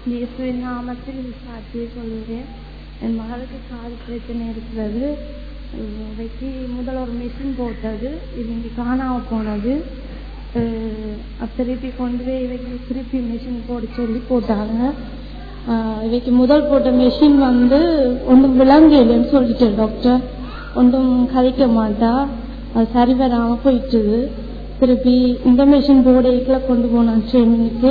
இயேசுவின் நாமத்தில் சாட்சியை சொல்கிறேன் என் மகளுக்கு காது பிரச்சனை இருக்கிறது இன்றைக்கு முதல் ஒரு மிஷின் போட்டது இது இங்கே காணாம போனது அஹ் அது திருப்பி கொண்டு போய் இவைக்கு திருப்பி மிஷின் போட சொல்லி போட்டாங்க அஹ் இவைக்கு முதல் போட்ட மிஷின் வந்து ஒன்றும் விளங்கலைன்னு சொல்லிட்டேன் டாக்டர் ஒன்றும் கதைக்க மாட்டா அது சரி வராமல் போயிட்டுது திருப்பி இந்த மிஷின் போடைக்குள்ள கொண்டு போனான் ட்ரெயினுக்கு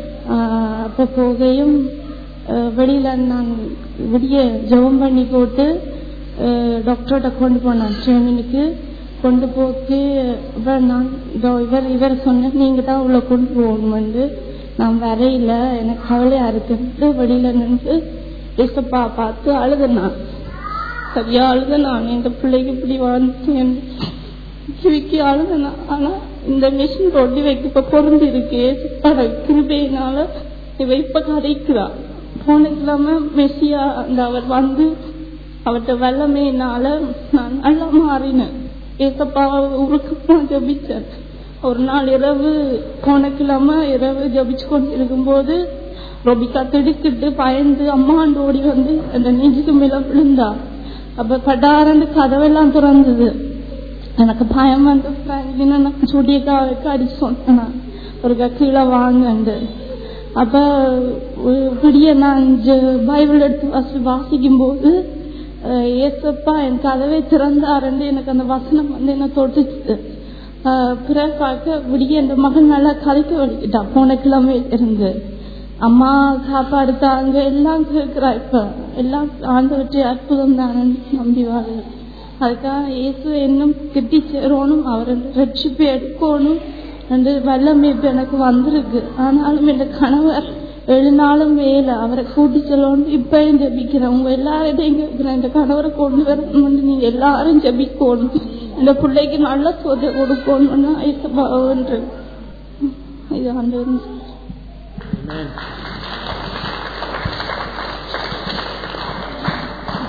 அப்போ போகையும் அஹ் வெளியில நான் விடிய ஜெபம் பண்ணி போட்டு டாக்டர்கிட்ட கொண்டு போனான் ட்ரெயினுக்கு கொண்டு போக்கு இவர் நான் இதோ இவர் இவர் சொன்ன நீங்க தான் உள்ள கொண்டு போகணுமெண்டு நான் வரையில எனக்கு கவலையா இருக்குன்ட்டு வெளியில நின்று இசப்பா பார்த்து அழுதுனான் சரியா அழுத நான் இந்த பிள்ளைக்கு இப்படி வாழ்ந்தேன் கிவிக்கி அழுதுனா ஆனா இந்த மிஷின் ரொட்டி வைக்க இப்ப பொருந்தி இருக்கு கிருபையினால இவ இப்ப கதைக்கிறா போன கிழமை மெஸ்ஸியா அந்த அவர் வந்து அவர்கிட்ட வல்லமையினால நான் நல்லா மாறினேன் ஏசப்பாவை உருக்கமா ஜபிச்சேன் ஒரு நாள் இரவு போன கிழமை இரவு ஜபிச்சு கொண்டு இருக்கும்போது ரொபிகா திடுக்கிட்டு பயந்து அம்மாண்டு ஓடி வந்து அந்த நெஞ்சுக்கு மேல விழுந்தா அப்ப படாரண்டு கதவெல்லாம் திறந்தது எனக்கு பயம் வந்து ஃப்ரெண்ட்லின்னு நான் சுடியக்காவுக்கு அடிச்சு சொன்னேன் ஒரு கீழே வாங்கண்டு அப்ப விடிய நான் பைபிள் எடுத்து வாசி வாசிக்கும் போது ஏசப்பா என் கதவை திறந்தாருன்னு எனக்கு அந்த வசனம் வந்து என்ன தொட்டுச்சு பிறகு பார்க்க விடிய என் மகன் நல்லா கதைக்க வலிக்கிட்டா போன கிழமை இருந்து அம்மா சாப்பாடு தாங்க எல்லாம் கேட்கிறா இப்ப எல்லாம் ஆண்டவற்றை அற்புதம் தானே நம்பி வாழ் அதுக்காக இயேசு இன்னும் கிட்டி சேரணும் அவர் ரட்சிப்பு எடுக்கணும் என்று வல்லமை இப்ப எனக்கு வந்திருக்கு ஆனாலும் என் கணவர் ஏழு நாளும் வேலை அவரை கூட்டி செல்லணும் இப்பயும் ஜபிக்கிறேன் உங்க எல்லார்டையும் கேட்கிறேன் இந்த கணவரை கொண்டு வரணும் நீங்க எல்லாரும் ஜபிக்கணும் இந்த பிள்ளைக்கு நல்ல சொதை கொடுக்கணும்னா இது ஆண்டு Amen.